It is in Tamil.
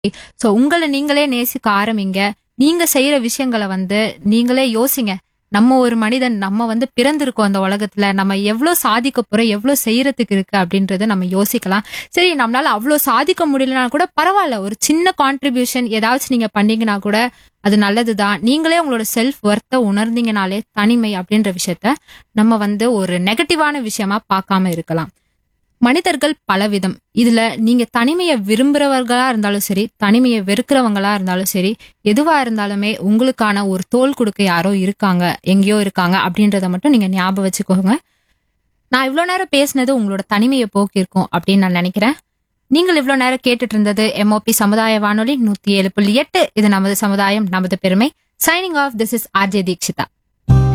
சோ உங்களை நீங்களே நேசிக்க ஆரம்பிங்க நீங்க செய்யற விஷயங்களை வந்து நீங்களே யோசிங்க நம்ம ஒரு மனிதன் நம்ம வந்து பிறந்திருக்கோம் அந்த உலகத்துல நம்ம எவ்வளவு சாதிக்க போறோம் எவ்வளவு செய்யறதுக்கு இருக்கு அப்படின்றத நம்ம யோசிக்கலாம் சரி நம்மளால அவ்வளவு சாதிக்க முடியலனா கூட பரவாயில்ல ஒரு சின்ன கான்ட்ரிபியூஷன் ஏதாச்சும் நீங்க பண்ணீங்கன்னா கூட அது நல்லதுதான் நீங்களே உங்களோட செல்ஃப் ஒர்த்த உணர்ந்தீங்கனாலே தனிமை அப்படின்ற விஷயத்த நம்ம வந்து ஒரு நெகட்டிவான விஷயமா பார்க்காம இருக்கலாம் மனிதர்கள் பலவிதம் இதுல நீங்க தனிமையை விரும்புறவர்களா இருந்தாலும் சரி தனிமையை வெறுக்கிறவங்களா இருந்தாலும் சரி எதுவா இருந்தாலுமே உங்களுக்கான ஒரு தோல் கொடுக்க யாரோ இருக்காங்க எங்கேயோ இருக்காங்க அப்படின்றத மட்டும் நீங்க ஞாபகம் வச்சுக்கோங்க நான் இவ்வளவு நேரம் பேசினது உங்களோட தனிமையை போக்கியிருக்கும் அப்படின்னு நான் நினைக்கிறேன் நீங்கள் இவ்வளவு நேரம் கேட்டுட்டு இருந்தது எம்ஓபி சமுதாய வானொலி நூத்தி ஏழு புள்ளி எட்டு இது நமது சமுதாயம் நமது பெருமை signing off this is RJ Deekshitha